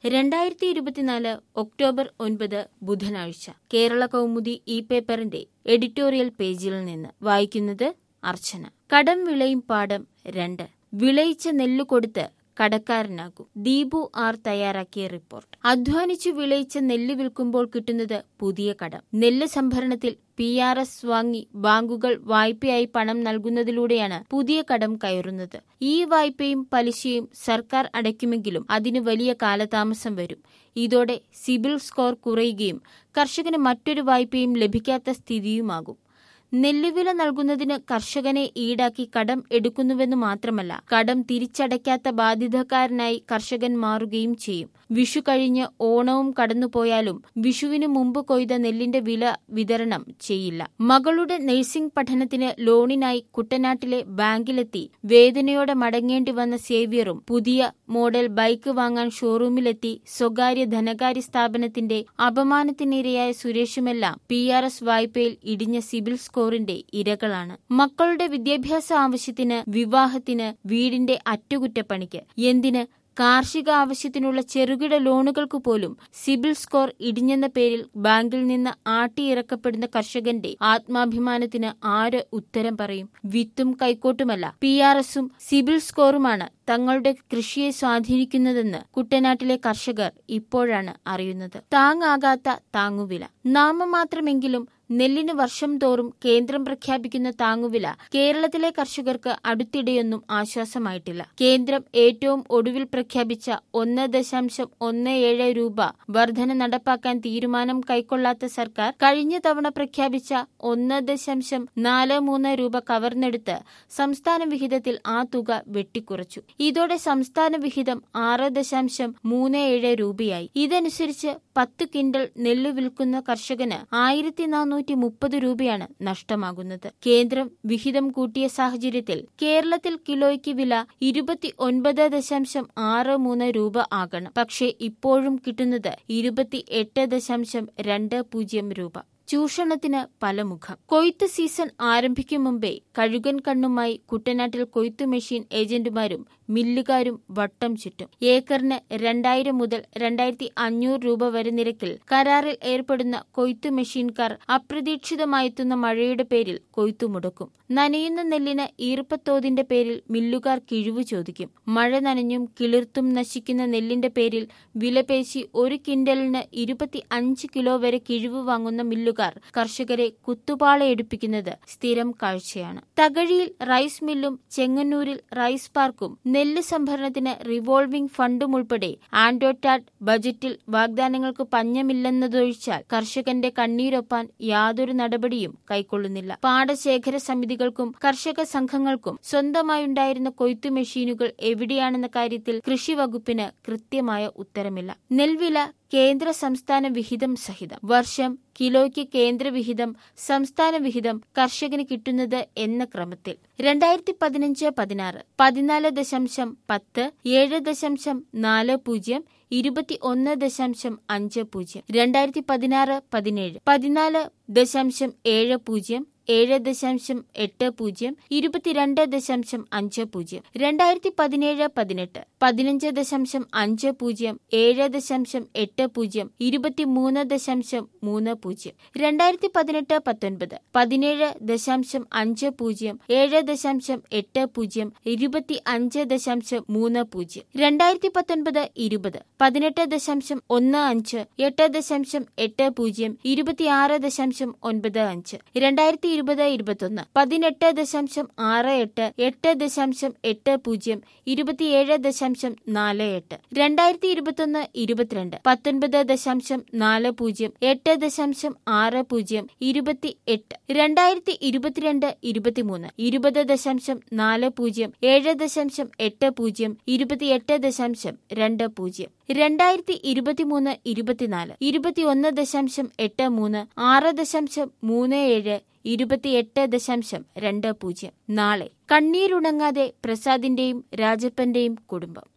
രണ്ടായിരത്തി ഇരുപത്തിനാല് ഒക്ടോബർ ഒൻപത് ബുധനാഴ്ച കേരള കൗമുദി ഇ പേപ്പറിന്റെ എഡിറ്റോറിയൽ പേജിൽ നിന്ന് വായിക്കുന്നത് അർച്ചന കടം വിളയും പാഠം രണ്ട് വിളയിച്ച നെല്ലു കൊടുത്ത് കടക്കാരനാകും ദീപു ആർ തയ്യാറാക്കിയ റിപ്പോർട്ട് അധ്വാനിച്ചു വിളയിച്ച നെല്ല് വിൽക്കുമ്പോൾ കിട്ടുന്നത് പുതിയ കടം നെല്ല് സംഭരണത്തിൽ പി ആർ എസ് വാങ്ങി ബാങ്കുകൾ വായ്പയായി പണം നൽകുന്നതിലൂടെയാണ് പുതിയ കടം കയറുന്നത് ഈ വായ്പയും പലിശയും സർക്കാർ അടയ്ക്കുമെങ്കിലും അതിന് വലിയ കാലതാമസം വരും ഇതോടെ സിബിൽ സ്കോർ കുറയുകയും കർഷകന് മറ്റൊരു വായ്പയും ലഭിക്കാത്ത സ്ഥിതിയുമാകും നെല്ലുവില നൽകുന്നതിന് കർഷകനെ ഈടാക്കി കടം എടുക്കുന്നുവെന്ന് മാത്രമല്ല കടം തിരിച്ചടയ്ക്കാത്ത ബാധ്യതക്കാരനായി കർഷകൻ മാറുകയും ചെയ്യും വിഷു കഴിഞ്ഞ് ഓണവും കടന്നുപോയാലും വിഷുവിനു മുമ്പ് കൊയ്ത നെല്ലിന്റെ വില വിതരണം ചെയ്യില്ല മകളുടെ നഴ്സിംഗ് പഠനത്തിന് ലോണിനായി കുട്ടനാട്ടിലെ ബാങ്കിലെത്തി വേദനയോടെ മടങ്ങേണ്ടി വന്ന സേവ്യറും പുതിയ മോഡൽ ബൈക്ക് വാങ്ങാൻ ഷോറൂമിലെത്തി സ്വകാര്യ ധനകാര്യ സ്ഥാപനത്തിന്റെ അപമാനത്തിനിരയായ സുരേഷുമെല്ലാം പി ആർ എസ് വായ്പയിൽ ഇടിഞ്ഞ സിബിൽ സ്കോറിന്റെ ഇരകളാണ് മക്കളുടെ വിദ്യാഭ്യാസ ആവശ്യത്തിന് വിവാഹത്തിന് വീടിന്റെ അറ്റകുറ്റപ്പണിക്ക് എന്തിന് കാർഷിക ആവശ്യത്തിനുള്ള ചെറുകിട ലോണുകൾക്ക് പോലും സിബിൽ സ്കോർ ഇടിഞ്ഞെന്ന പേരിൽ ബാങ്കിൽ നിന്ന് ആട്ടിയിറക്കപ്പെടുന്ന കർഷകന്റെ ആത്മാഭിമാനത്തിന് ആര് ഉത്തരം പറയും വിത്തും കൈക്കോട്ടുമല്ല പി ആർ എസും സിബിൽ സ്കോറുമാണ് തങ്ങളുടെ കൃഷിയെ സ്വാധീനിക്കുന്നതെന്ന് കുട്ടനാട്ടിലെ കർഷകർ ഇപ്പോഴാണ് അറിയുന്നത് താങ്ങാകാത്ത താങ്ങുവില നാമമാത്രമെങ്കിലും നെല്ലിന് വർഷം തോറും കേന്ദ്രം പ്രഖ്യാപിക്കുന്ന താങ്ങുവില കേരളത്തിലെ കർഷകർക്ക് അടുത്തിടെയൊന്നും ആശ്വാസമായിട്ടില്ല കേന്ദ്രം ഏറ്റവും ഒടുവിൽ പ്രഖ്യാപിച്ച ഒന്ന് ദശാംശം ഒന്ന് ഏഴ് രൂപ വർധന നടപ്പാക്കാൻ തീരുമാനം കൈക്കൊള്ളാത്ത സർക്കാർ കഴിഞ്ഞ തവണ പ്രഖ്യാപിച്ച ഒന്ന് ദശാംശം നാല് മൂന്ന് രൂപ കവർന്നെടുത്ത് സംസ്ഥാന വിഹിതത്തിൽ ആ തുക വെട്ടിക്കുറച്ചു ഇതോടെ സംസ്ഥാന വിഹിതം ആറ് ദശാംശം മൂന്ന് ഏഴ് രൂപയായി ഇതനുസരിച്ച് പത്ത് കിൻഡൽ നെല്ല് വിൽക്കുന്ന കർഷകന് ആയിരത്തി നാനൂറ്റി മുപ്പത് രൂപയാണ് നഷ്ടമാകുന്നത് കേന്ദ്രം വിഹിതം കൂട്ടിയ സാഹചര്യത്തിൽ കേരളത്തിൽ കിലോയ്ക്ക് വില ഇരുപത്തി ഒൻപത് ദശാംശം ആറ് മൂന്ന് രൂപ ആകണം പക്ഷേ ഇപ്പോഴും കിട്ടുന്നത് ഇരുപത്തി എട്ട് ദശാംശം രണ്ട് പൂജ്യം രൂപ ചൂഷണത്തിന് പല മുഖം കൊയ്ത്ത് സീസൺ ആരംഭിക്കും മുമ്പേ കഴുകൻ കണ്ണുമായി കുട്ടനാട്ടിൽ കൊയ്ത്തു മെഷീൻ ഏജന്റുമാരും മില്ലുകാരും വട്ടം ചുറ്റും ഏക്കറിന് രണ്ടായിരം മുതൽ രണ്ടായിരത്തി അഞ്ഞൂറ് രൂപ വരെ നിരക്കിൽ കരാറിൽ ഏർപ്പെടുന്ന കൊയ്ത്തു മെഷീൻകാർ അപ്രതീക്ഷിതമായെത്തുന്ന മഴയുടെ പേരിൽ കൊയ്ത്തു മുടക്കും നനയുന്ന നെല്ലിന് ഈർപ്പത്തോതിന്റെ പേരിൽ മില്ലുകാർ കിഴിവ് ചോദിക്കും മഴ നനഞ്ഞും കിളിർത്തും നശിക്കുന്ന നെല്ലിന്റെ പേരിൽ വിലപേശി ഒരു കിൻഡലിന് ഇരുപത്തി അഞ്ച് കിലോ വരെ കിഴിവ് വാങ്ങുന്ന മില്ലുകാർ കർഷകരെ കുത്തുപാളയെടുപ്പിക്കുന്നത് സ്ഥിരം കാഴ്ചയാണ് തകഴിയിൽ റൈസ് മില്ലും ചെങ്ങന്നൂരിൽ റൈസ് പാർക്കും നെല്ല് സംഭരണത്തിന് റിവോൾവിംഗ് ഫണ്ടും ഉൾപ്പെടെ ആൻഡോടാറ്റ് ബജറ്റിൽ വാഗ്ദാനങ്ങൾക്ക് പഞ്ഞമില്ലെന്നതൊഴിച്ചാൽ കർഷകന്റെ കണ്ണീരൊപ്പാൻ യാതൊരു നടപടിയും കൈക്കൊള്ളുന്നില്ല പാടശേഖര സമിതികൾക്കും കർഷക സംഘങ്ങൾക്കും സ്വന്തമായുണ്ടായിരുന്ന കൊയ്ത്തു മെഷീനുകൾ എവിടെയാണെന്ന കാര്യത്തിൽ കൃഷി വകുപ്പിന് കൃത്യമായ ഉത്തരമില്ല നെൽവില കേന്ദ്ര സംസ്ഥാന വിഹിതം സഹിതം വർഷം കിലോയ്ക്ക് കേന്ദ്ര വിഹിതം സംസ്ഥാന വിഹിതം കർഷകന് കിട്ടുന്നത് എന്ന ക്രമത്തിൽ രണ്ടായിരത്തി പതിനഞ്ച് പതിനാറ് പതിനാല് ദശാംശം പത്ത് ഏഴ് ദശാംശം നാല് പൂജ്യം ഇരുപത്തി ഒന്ന് ദശാംശം അഞ്ച് പൂജ്യം രണ്ടായിരത്തി പതിനാറ് പതിനേഴ് പതിനാല് ദശാംശം ഏഴ് പൂജ്യം ഏഴ് ദശാംശം എട്ട് പൂജ്യം ഇരുപത്തിരണ്ട് ദശാംശം അഞ്ച് പൂജ്യം രണ്ടായിരത്തി പതിനേഴ് പതിനെട്ട് പതിനഞ്ച് ദശാംശം അഞ്ച് പൂജ്യം ഏഴ് ദശാംശം എട്ട് പൂജ്യം ഇരുപത്തിമൂന്ന് ദശാംശം മൂന്ന് പൂജ്യം രണ്ടായിരത്തി പതിനെട്ട് പത്തൊൻപത് പതിനേഴ് ദശാംശം അഞ്ച് പൂജ്യം ഏഴ് ദശാംശം എട്ട് പൂജ്യം ഇരുപത്തി അഞ്ച് ദശാംശം മൂന്ന് പൂജ്യം രണ്ടായിരത്തി പത്തൊൻപത് ഇരുപത് പതിനെട്ട് ദശാംശം ഒന്ന് അഞ്ച് എട്ട് ദശാംശം എട്ട് പൂജ്യം ഇരുപത്തിയാറ് ദശാംശം ഒൻപത് അഞ്ച് രണ്ടായിരത്തി ഇരുപത് ഇരുപത്തൊന്ന് പതിനെട്ട് ദശാംശം ആറ് എട്ട് എട്ട് ദശാംശം എട്ട് പൂജ്യം ഇരുപത്തിയേഴ് ദശാംശം നാല് എട്ട് രണ്ടായിരത്തി ഇരുപത്തൊന്ന് ഇരുപത്തിരണ്ട് പത്തൊൻപത് ദശാംശം നാല് പൂജ്യം എട്ട് ദശാംശം ആറ് പൂജ്യം ഇരുപത്തി എട്ട് രണ്ടായിരത്തി ഇരുപത്തിരണ്ട് ഇരുപത്തിമൂന്ന് ഇരുപത് ദശാംശം നാല് പൂജ്യം ഏഴ് ദശാംശം എട്ട് പൂജ്യം ഇരുപത്തിയെട്ട് ദശാംശം രണ്ട് പൂജ്യം രണ്ടായിരത്തി ഇരുപത്തിമൂന്ന് ഇരുപത്തിനാല് ഇരുപത്തിയൊന്ന് ദശാംശം എട്ട് മൂന്ന് ആറ് ദശാംശം മൂന്ന് ഏഴ് ഇരുപത്തിയെട്ട് ദശാംശം രണ്ട് പൂജ്യം നാളെ കണ്ണീരുണങ്ങാതെ പ്രസാദിന്റെയും രാജപ്പന്റെയും കുടുംബം